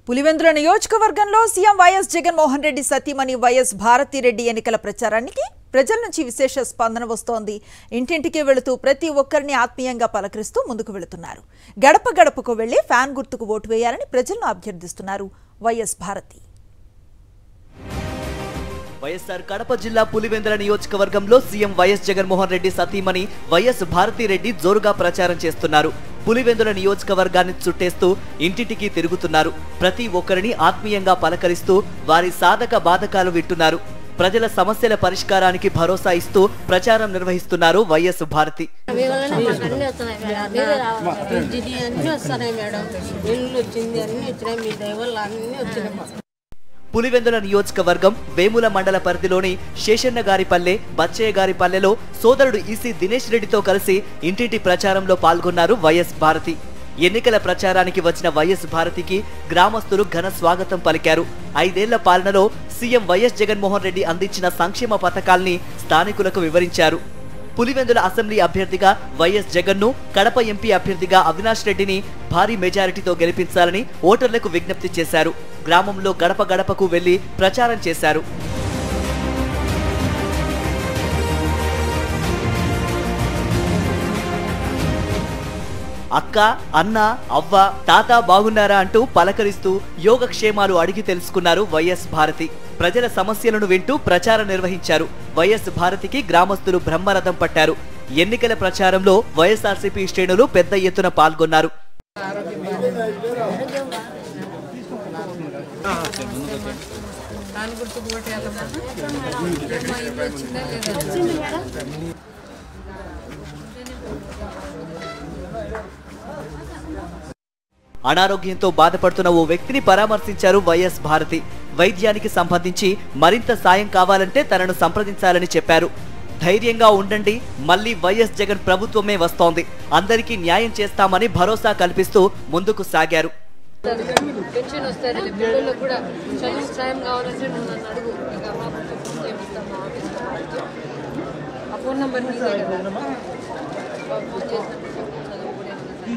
పులివెందుల నియోజకవర్గంలో CM YS Jaganmohan Reddy సతీమణి YS Bharathi Reddy ఎన్నికల ప్రచారానికి ప్రజల నుంచి విశేష స్పందన వస్తోంది ఇంటింటికి వెళుతూ ప్రతి ఒక్కరిని ఆత్మీయంగా పలకరిస్తూ ముందుకు వెళుతున్నారు గడప గడపకు వెళ్లి ఫ్యాన్ గుర్తుకు ఓటు వేయాలని ప్రజలను అభ్యర్థిస్తున్నారు వైఎస్ భారతి వైఎస్ఆర్ కడప జిల్లా పులివెందుల నియోజకవర్గంలో సీఎం వైఎస్ జగన్మోహన్ రెడ్డి సతీమణి వైఎస్ భారతిరెడ్డి జోరుగా ప్రచారం చేస్తున్నారు పులివెందుల నియోజకవర్గాన్ని చుట్టేస్తూ ఇంటింటికి తిరుగుతున్నారు ప్రతి ఒక్కరిని ఆత్మీయంగా పలకరిస్తూ వారి సాధక బాధకాలు వింటున్నారు ప్రజల సమస్యల పరిష్కారానికి భరోసా ఇస్తూ ప్రచారం నిర్వహిస్తున్నారు వైఎస్ భారతి మీ వలన మాకు అన్నీ వస్తున్నాయి మేడం మీరే రావాలి పింఛని అన్నీ వస్తున్నాయి మేడం ఇల్లు వచ్చింది అన్నీ వచ్చినాయి మీ దయ వల్ల అన్నీ వచ్చినాయి మాకు. పులివెందుల నియోజకవర్గం వేముల మండల పరిధిలోని శేషన్న గారిపల్లె బచ్చయ్య గారిపల్లెలో సోదరుడు ఈసీ దినేష్ రెడ్డితో కలిసి ఇంటింటి ప్రచారంలో పాల్గొన్నారు వైఎస్ భారతి ఎన్నికల ప్రచారానికి వచ్చిన వైఎస్ భారతికి గ్రామస్తులు ఘన స్వాగతం పలికారు ఐదేళ్ల పాలనలో సీఎం వైఎస్ జగన్మోహన్ రెడ్డి అందించిన సంక్షేమ పథకాల్ని స్థానికులకు వివరించారు పులివెందుల అసెంబ్లీ అభ్యర్థిగా వైఎస్ జగన్ను కడప ఎంపీ అభ్యర్థిగా అవినాష్ రెడ్డిని భారీ మెజారిటీతో గెలిపించాలని ఓటర్లకు విజ్ఞప్తి చేశారు గ్రామంలో గడప గడపకు వెళ్లి ప్రచారం చేశారు అక్క అన్న అవ్వ తాత బాగున్నారా అంటూ పలకరిస్తూ యోగక్షేమాలు అడిగి తెలుసుకున్నారు వైఎస్ భారతి ప్రజల సమస్యలను వింటూ ప్రచారం నిర్వహించారు వైఎస్ భారతికి గ్రామస్తులు బ్రహ్మరథం పట్టారు ఎన్నికల ప్రచారంలో వైఎస్ఆర్సీపీ శ్రేణులు పెద్ద ఎత్తున పాల్గొన్నారు అనారోగ్యంతో బాధపడుతున్న ఓ వ్యక్తిని పరామర్శించారు వైఎస్ భారతి వైద్యానికి సంబంధించి మరింత సాయం కావాలంటే తనను సంప్రదించాలని చెప్పారు ధైర్యంగా ఉండండి మళ్ళీ వైఎస్ జగన్ ప్రభుత్వమే వస్తోంది అందరికీ న్యాయం చేస్తామని భరోసా కల్పిస్తూ ముందుకు సాగారు పెన్షన్ వస్తుంది పిల్లలకు కూడా చదువు సాయం కావాలంటే నువ్వు నన్ను అడుగు ఇక మా ప్రభుత్వం ఏమిస్తాం మా ఆఫీస్లో వాళ్ళతో. ఆ ఫోన్ నెంబర్ నీదే కదా వాళ్ళు ఫోన్ చేసినప్పుడు చదువు కూడా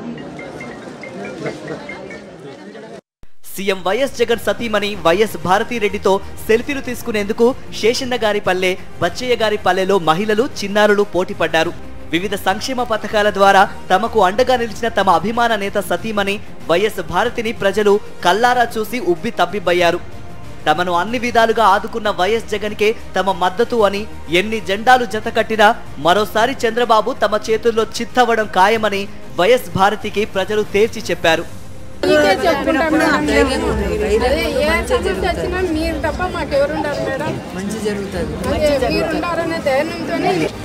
ఏమన్నా సీఎం వైఎస్ జగన్ సతీమణి వైఎస్ భారతిరెడ్డితో సెల్ఫీలు తీసుకునేందుకు శేషన్న గారి పల్లె బచ్చయ్య గారి పల్లెలో మహిళలు చిన్నారులు పోటీపడ్డారు వివిధ సంక్షేమ పథకాల ద్వారా తమకు అండగా నిలిచిన తమ అభిమాన నేత సతీమణి వైఎస్ భారతిని ప్రజలు కల్లారా చూసి ఉబ్బి తబ్బిబ్బయ్యారు తమను అన్ని విధాలుగా ఆదుకున్న వైఎస్ జగన్కే తమ మద్దతు అని ఎన్ని జెండాలు జతకట్టినా మరోసారి చంద్రబాబు తమ చేతుల్లో చిత్తవడం ఖాయమని వైఎస్ భారతికి ప్రజలు తేల్చి చెప్పారు మీకే చెప్పుకుంటాం మేడం అదే ఏ సమస్య వచ్చినా మీరు తప్ప మాకు ఎవరుండారు మేడం మంచి జరుగుతుంది అదే మీరుండారనే ధైర్యంతోనే